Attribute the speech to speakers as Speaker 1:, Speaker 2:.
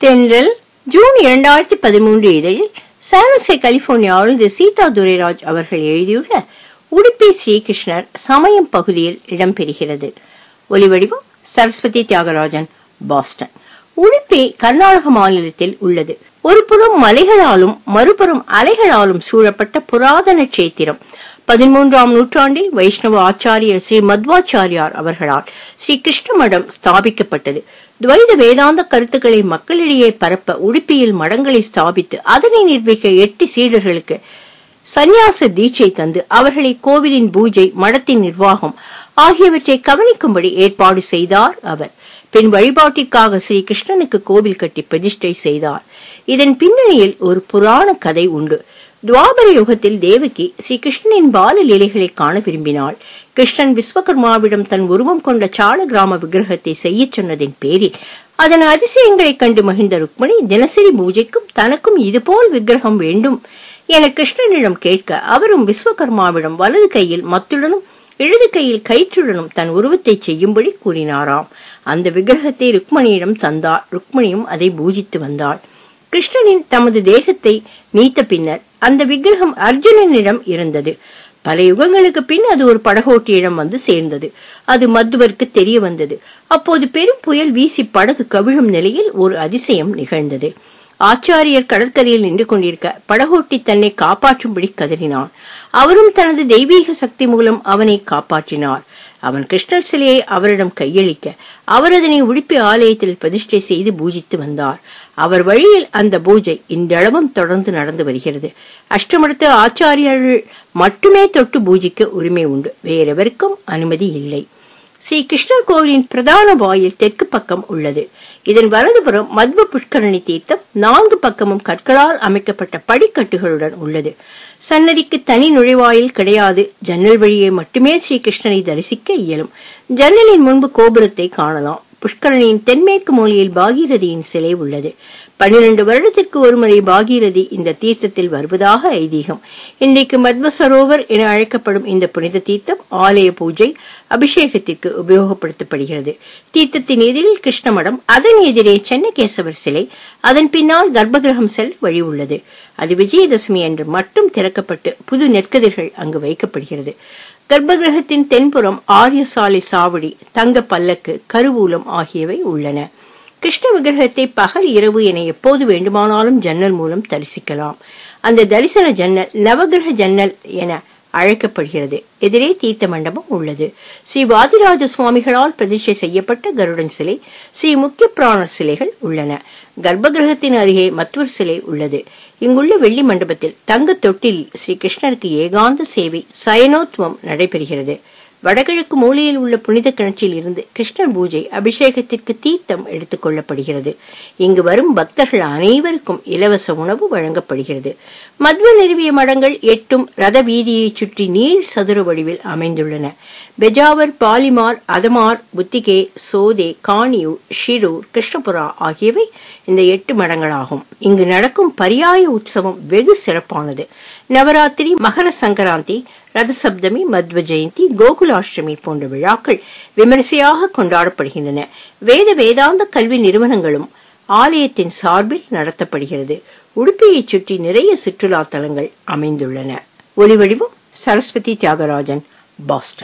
Speaker 1: தென்றல் ஜூன் இரண்டாயிரத்தி பதிமூன்று இதழில் சானுசே கலிபோர்னியாவிலிருந்து சீதா துரைராஜ் அவர்கள் எழுதியுள்ள உடுப்பி ஸ்ரீகிருஷ்ணர் சமயம் பகுதியில் இடம்பெறுகிறது ஒலிவடிவம் சரஸ்வதி தியாகராஜன் பாஸ்டன் உடுப்பி கர்நாடக மாநிலத்தில் உள்ளது ஒரு புறம் மலைகளாலும் மறுபுறம் அலைகளாலும் சூழப்பட்ட புராதன கஷேத்திரம் பதிமூன்றாம் நூற்றாண்டில் வைஷ்ணவ ஆச்சாரியர் ஸ்ரீ மத்வாச்சாரியார் அவர்களால் ஸ்ரீ கிருஷ்ண மடம் ஸ்தாபிக்கப்பட்டது துவைத வேதாந்த கருத்துக்களை மக்களிடையே பரப்ப உடுப்பியில் மடங்களை ஸ்தாபித்து அதனை நிர்வகிக்க எட்டு சீடர்களுக்கு சந்நியாச தீட்சை தந்து அவர்களை கோவிலின் பூஜை மடத்தின் நிர்வாகம் ஆகியவற்றை கவனிக்கும்படி ஏற்பாடு செய்தார் அவர் பின் வழிபாட்டிற்காக ஸ்ரீ கிருஷ்ணனுக்கு கோவில் கட்டி பிரதிஷ்டை செய்தார் இதன் பின்னணியில் ஒரு புராண கதை உண்டு துவாபர யுகத்தில் தேவகி ஸ்ரீ கிருஷ்ணனின் பால லீலைகளை காண விரும்பினாள் கிருஷ்ணன் விஸ்வகர்மாவிடம் தன் உருவம் கொண்ட சால கிராம விக்கிரகத்தை செய்யச் சொன்னதின் பேரில் அதன் அதிசயங்களைக் கண்டு மகிழ்ந்த ருக்மணி தினசரி பூஜைக்கும் தனக்கும் இதுபோல் விக்கிரகம் வேண்டும் என கிருஷ்ணனிடம் கேட்க அவரும் விஸ்வகர்மாவிடம் வலது கையில் மத்துடனும் இடது கையில் கயிற்றுடனும் தன் உருவத்தை செய்யும்படி கூறினாராம் அந்த விக்கிரகத்தை ருக்மணியிடம் தந்தார் ருக்மணியும் அதை பூஜித்து வந்தாள் கிருஷ்ணனின் தமது தேகத்தை நீத்த பின்னர் அந்த விக்கிரகம் அர்ஜுனனிடம் இருந்தது பல யுகங்களுக்கு பின் அது ஒரு படகோட்டியிடம் வந்து சேர்ந்தது அது மத்துவருக்கு தெரிய வந்தது அப்போது பெரும் புயல் வீசி படகு கவிழும் நிலையில் ஒரு அதிசயம் நிகழ்ந்தது ஆச்சாரியர் கடற்கரையில் நின்று கொண்டிருக்க படகோட்டி தன்னை காப்பாற்றும்படி கதறினான் அவரும் தனது தெய்வீக சக்தி மூலம் அவனை காப்பாற்றினார் அவன் கிருஷ்ணர் சிலையை அவரிடம் கையளிக்க அவர் அதனை உடுப்பி ஆலயத்தில் பிரதிஷ்டை செய்து பூஜித்து வந்தார் அவர் வழியில் அந்த பூஜை இன்றளவும் தொடர்ந்து நடந்து வருகிறது அஷ்டமடத்து ஆச்சாரியர்கள் மட்டுமே தொட்டு பூஜிக்க உரிமை உண்டு வேறெவருக்கும் அனுமதி இல்லை ஸ்ரீ கிருஷ்ணர் கோவிலின் பிரதான வாயில் தெற்கு பக்கம் உள்ளது இதன் வலதுபுறம் மத்வ புஷ்கரணி தீர்த்தம் நான்கு பக்கமும் கற்களால் அமைக்கப்பட்ட படிக்கட்டுகளுடன் உள்ளது சன்னதிக்கு தனி நுழைவாயில் கிடையாது ஜன்னல் வழியே மட்டுமே ஸ்ரீ கிருஷ்ணனை தரிசிக்க இயலும் ஜன்னலின் முன்பு கோபுரத்தை காணலாம் புஷ்கரணியின் தென்மேற்கு மூலையில் பாகீரதியின் சிலை உள்ளது பன்னிரண்டு வருடத்திற்கு ஒருமுறை பாகீரதி இந்த தீர்த்தத்தில் வருவதாக ஐதீகம் இன்றைக்கு மத்வ சரோவர் என அழைக்கப்படும் இந்த புனித தீர்த்தம் ஆலய பூஜை அபிஷேகத்திற்கு உபயோகப்படுத்தப்படுகிறது தீர்த்தத்தின் எதிரில் கிருஷ்ணமடம் அதன் எதிரே சென்னகேசவர் சிலை அதன் பின்னால் கர்ப்பகிரகம் செல் வழி உள்ளது அது விஜயதசமி அன்று மட்டும் திறக்கப்பட்டு புது நெற்கதிர்கள் அங்கு வைக்கப்படுகிறது கர்ப்பகிரகத்தின் தென்புறம் ஆரியசாலை சாவடி தங்க பல்லக்கு கருவூலம் ஆகியவை உள்ளன கிருஷ்ண விக்கிரகத்தை பகல் இரவு என எப்போது வேண்டுமானாலும் ஜன்னல் மூலம் தரிசிக்கலாம் அந்த தரிசன ஜன்னல் நவகிரக ஜன்னல் என அழைக்கப்படுகிறது எதிரே தீர்த்த மண்டபம் உள்ளது ஸ்ரீ வாதிராஜ சுவாமிகளால் பிரதிஷ்டை செய்யப்பட்ட கருடன் சிலை ஸ்ரீ முக்கிய பிராணர் சிலைகள் உள்ளன கர்ப்பகிரகத்தின் அருகே மற்றொரு சிலை உள்ளது இங்குள்ள வெள்ளி மண்டபத்தில் தங்க தொட்டில் ஸ்ரீ கிருஷ்ணருக்கு ஏகாந்த சேவை சயனோத்வம் நடைபெறுகிறது வடகிழக்கு மூலையில் உள்ள புனித கிணற்றில் இருந்து கிருஷ்ணர் பூஜை அபிஷேகத்திற்கு தீர்த்தம் எடுத்துக் கொள்ளப்படுகிறது இங்கு வரும் பக்தர்கள் அனைவருக்கும் இலவச உணவு வழங்கப்படுகிறது மத்வ நிறுவிய மடங்கள் எட்டும் ரத வீதியை சுற்றி நீள் சதுர வடிவில் அமைந்துள்ளன பெஜாவர் பாலிமார் அதமார் புத்திகே சோதே காணியூர் ஷிரூர் கிருஷ்ணபுரா ஆகியவை இந்த எட்டு மடங்களாகும் இங்கு நடக்கும் பரியாய உற்சவம் வெகு சிறப்பானது நவராத்திரி மகர சங்கராந்தி ரதசப்தமி மத்வ ஜெயந்தி கோகுலாஷ்டமி போன்ற விழாக்கள் விமரிசையாக கொண்டாடப்படுகின்றன வேத வேதாந்த கல்வி நிறுவனங்களும் ஆலயத்தின் சார்பில் நடத்தப்படுகிறது உடுப்பியைச் சுற்றி நிறைய சுற்றுலா தலங்கள் அமைந்துள்ளன ஒலிவடிவம் சரஸ்வதி தியாகராஜன் பாஸ்டன்